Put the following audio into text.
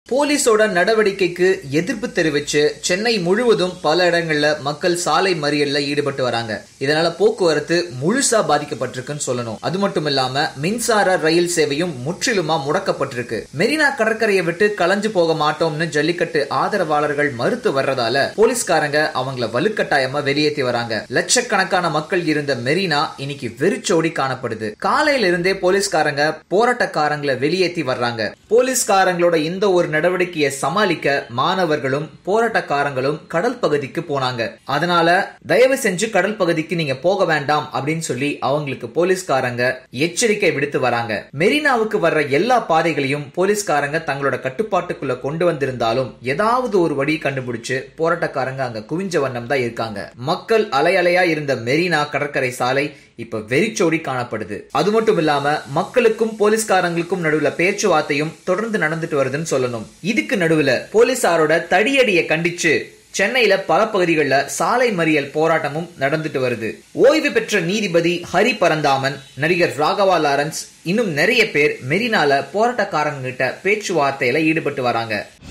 போலீஸோட நடவடிக்கைக்கு எதிர்ப்பு தெரிவிச்சு சென்னை முழுவதும் பல இடங்கள்ல மக்கள் சாலை மறியல்ல ஈடுபட்டு வராங்க இதனால போக்குவரத்து முழுசா பாதிக்கப்பட்டிருக்குன்னு சொல்லணும் அது மட்டும் இல்லாம மின்சார ரயில் சேவையும் முற்றிலுமா முடக்கப்பட்டிருக்கு மெரினா கடற்கரையை விட்டு கலைஞ்சு போக மாட்டோம்னு ஜல்லிக்கட்டு ஆதரவாளர்கள் மறுத்து வர்றதால போலீஸ்காரங்க அவங்கள வலுக்கட்டாயமா வெளியேற்றி வராங்க லட்சக்கணக்கான மக்கள் இருந்த மெரினா இன்னைக்கு வெறிச்சோடி காணப்படுது காலையில இருந்தே போலீஸ்காரங்க போராட்டக்காரங்களை வெளியேற்றி வர்றாங்க போலீஸ்காரங்களோட இந்த ஒரு நடவடிக்கையை சமாளிக்க மாணவர்களும் போராட்டக்காரங்களும் கடல் பகுதிக்கு போனாங்க அதனால தயவு செஞ்சு கடல் பகுதிக்கு நீங்க போக வேண்டாம் அப்படின்னு சொல்லி அவங்களுக்கு போலீஸ்காரங்க எச்சரிக்கை விடுத்து வராங்க மெரினாவுக்கு வர்ற எல்லா பாதைகளையும் போலீஸ்காரங்க தங்களோட கட்டுப்பாட்டுக்குள்ள கொண்டு வந்திருந்தாலும் ஏதாவது ஒரு வழி கண்டுபிடிச்சு போராட்டக்காரங்க அங்க குவிஞ்ச வண்ணம் தான் இருக்காங்க மக்கள் அலையலையா இருந்த மெரினா கடற்கரை சாலை இப்ப வெறிச்சோடி காணப்படுது அது மட்டும் இல்லாம மக்களுக்கும் போலீஸ்காரங்களுக்கும் நடுவுல பேச்சுவார்த்தையும் தொடர்ந்து நடந்துட்டு வருதுன்னு சொல்லணும் இதுக்கு நடுவுல போலீசாரோட தடியடியை கண்டிச்சு சென்னையில பல பகுதிகளில் சாலை மறியல் போராட்டமும் நடந்துட்டு வருது ஓய்வு பெற்ற நீதிபதி ஹரி பரந்தாமன் நடிகர் ராகவா லாரன்ஸ் இன்னும் நிறைய பேர் மெரினால போராட்டக்காரங்க கிட்ட பேச்சுவார்த்தையில ஈடுபட்டு வராங்க